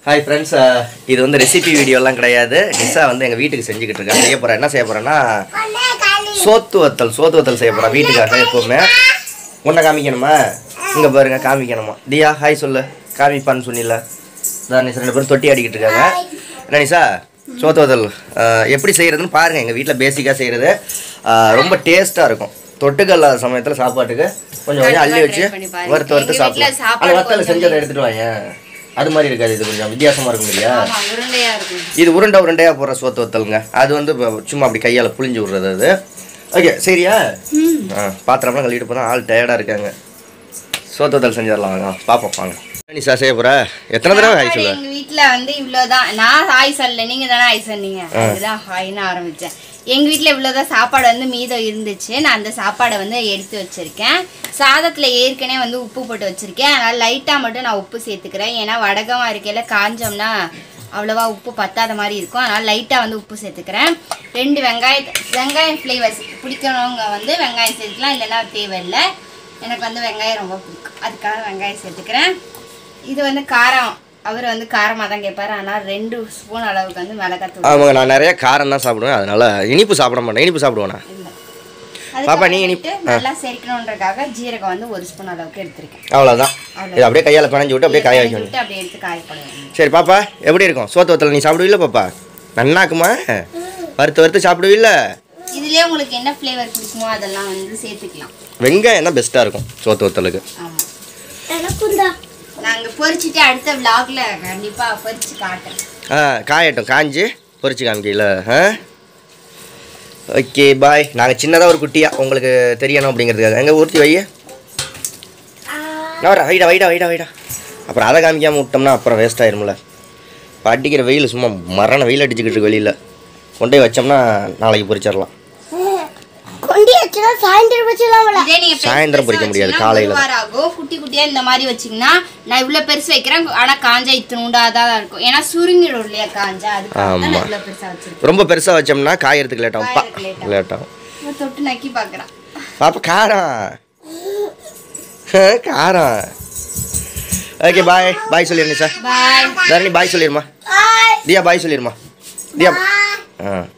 Hi friends இது வந்து recipe வீடியோலாம் கிடையாது நிஷா வந்து எங்கள் வீட்டுக்கு செஞ்சுக்கிட்டு இருக்கேன் செய்ய போகிறேன் என்ன செய்ய போகிறேன்னா சோத்து வத்தல் சோத்து வத்தல் செய்ய போகிறேன் வீட்டுக்காக எப்போவுமே உன்னை காமிக்கணுமா இங்கே பாருங்க காமிக்கணுமா தியா ஹாய் சொல்லு காமிப்பான்னு சொன்னில தான் நிஷா ரெண்டு பேரும் தொட்டி ஆடிக்கிட்டு இருக்காங்க என்ன நிஷா சோத்து வத்தல் அஹ், எப்படி செய்கிறதுன்னு பாருங்கள் எங்கள் வீட்டில் பேசிக்காக செய்கிறது ரொம்ப டேஸ்ட்டாக இருக்கும் தொட்டுக்க இல்லாத சமயத்தில் சாப்பாட்டுக்கு கொஞ்சம் கொஞ்சம் அள்ளி வச்சு Try பண்ணி பாருங்க. வறுத்து வறுத்து எங்க வீட்ல சாப்பிடலாம் சாப்பாடு அந்த வத்தல் கொஞ்சம் செஞ்சதை எடுத்துகிட்டு வாங்க அது மாதிரி இருக்காது இது கொஞ்சம் வித்தியாசமாக இருக்கும் இல்லையா ஆமா உருண்டையா இருக்கும் இது உருண்டை உருண்டையாக போடுற சோத்து வத்தலுங்க அது வந்து இப்ப சும்மா அப்படி கையால் புளிஞ்சு விடுறது அது ஓகே சரியா ஆ பாத்திரம்லாம் கழுவிட்டு போனால் ஆள் டயர்டாக இருக்காங்க சோத்து வத்தல் செஞ்சிடலாம் வாங்க பார்ப்போம் வாங்க நீ சார் செய்ய போகிற எத்தனை தடவை ஹாய் சாப்பாடு சொல்லுவ எங்க வீட்ல வந்து இவ்வளவுதான் நான் ஹாய் சொல்லல நீங்க தானே ஹாய் சொன்னீங்க அதுதான் ஹாய்னு ஆரம்பிச்சேன் எங்க வீட்ல இவ்வளவுதான் சாப்பாடு வந்து மீதம் இருந்துச்சு நான் அந்த சாப்பாடை வந்து எடுத்து வச்சிருக்கேன் சாதத்துல ஏற்கனவே வந்து உப்பு போட்டு வச்சிருக்கேன் அதனால லைட்டா மட்டும் நான் உப்பு சேர்த்துக்கிறேன் ஏன்னா வடகமா இருக்கையில காஞ்சோம்னா அவ்வளவா உப்பு பத்தாத மாதிரி இருக்கும் அதனால லைட்டா வந்து உப்பு சேர்த்துக்கிறேன் ரெண்டு வெங்காயம் வெங்காயம் ஃப்ளேவர்ஸ் பிடிக்கிறவங்க வந்து வெங்காயம் சேர்த்துக்கலாம் இல்லைன்னா தேவையில்லை எனக்கு வந்து வெங்காயம் ரொம்ப பிடிக்கும் அதுக்காக வெங்காயம் சேர்த்துக்கிறேன் இது வந்து காரம் அவர் வந்து காரமாக தான் கேட்பாரு ஆனால் ரெண்டு ஸ்பூன் அளவுக்கு வந்து மிளகாத்தூள் ஆமாங்க நான் நிறைய காரம் தான் சாப்பிடுவேன் அதனால இனிப்பு சாப்பிட மாட்டேன் இனிப்பு சாப்பிடுவேண்ணா இல்லை பாப்பா, நீ வந்துட்டு நல்லா செரிக்கணுன்றதுக்காக ஜீரகம் வந்து ஒரு ஸ்பூன் அளவுக்கு எடுத்திருக்கேன் அவ்வளோதான் இது அப்படியே கையால் பிணைஞ்சு விட்டு அப்படியே காய வைக்கணும் விட்டு அப்படியே எடுத்து காய போடுவேன் சரி பாப்பா எப்படி இருக்கும் சோத்து வத்தல் நீ சாப்பிடுவீல்ல பாப்பா நன்னாக்குமா வறுத்து வறுத்து சாப்பிடுவீல்ல இதுலயே உங்களுக்கு என்ன ஃப்ளேவர் பிடிக்குமோ அதெல்லாம் வந்து சேர்த்துக்கலாம் வெங்காயம் தான் பெஸ்ட்டாக இருக்கும் சோத்து வத்தலுக்கு ஆமாம் நாங்கள் பொரிச்சிட்டு அடுத்த vlogல கண்டிப்பாக பொரிச்சு காட்டுறேன் ஆ காயட்டும் காஞ்சி பொரிச்சு காமிக்கல ஆ ஓகே பாய் நாங்கள் சின்னதாக ஒரு குட்டியாக உங்களுக்கு தெரியணும் அப்படிங்கிறதுக்காக எங்கே ஊற்றி வை நான் வரேன் வைடா வைடா வைடா வைடா அப்புறம் அதை காமிக்காமல் விட்டோம்னா அப்புறம் வேஸ்ட் ஆயிரும்ல இப்போ அடிக்கிற வெயில் சும்மா மரண வெயில் அடிச்சுக்கிட்டு இருக்கு வெளியில் கொண்டு போய் வச்சோம்னா நாளைக்கு பொரிச்சிடலாம் கொண்டி வச்சுனா சாயந்தரம் வச்சுலாம் இதே நீங்க பெருசு சாயந்தரம் பெருசா பொரிக்க முடியாது, வச்சீங்கன்னா காலையில ஒரு வாரம் ஆகும் குட்டி குட்டியா இந்த மாதிரி வச்சீங்கன்னா நான் இவ்வளவு பெருசு வைக்கிறேன் ஆனா காஞ்சா இத்தினூண்டா தான் இருக்கும் ஏன்னா சுருங்கிடும் இல்லையா காஞ்சா அதுக்காக தான் நான் ஆமா. இவ்வளவு பெருசா வச்சிருக்கேன் ரொம்ப பெருசாக வச்சோம்னா காயறதுக்கு லேட் ஆகும் பா காயறதுக்கு late லேட் ஆகும் இவன் தொட்டு நக்கி பாக்குறான் பாப்பா காரம் காரம் ஓகே பாய் பாய் சொல்லிடுங்க சார் பாய் தரணி பாய் சொல்லிடுமா தியா பாய் சொல்லிடுமா தியா ஆ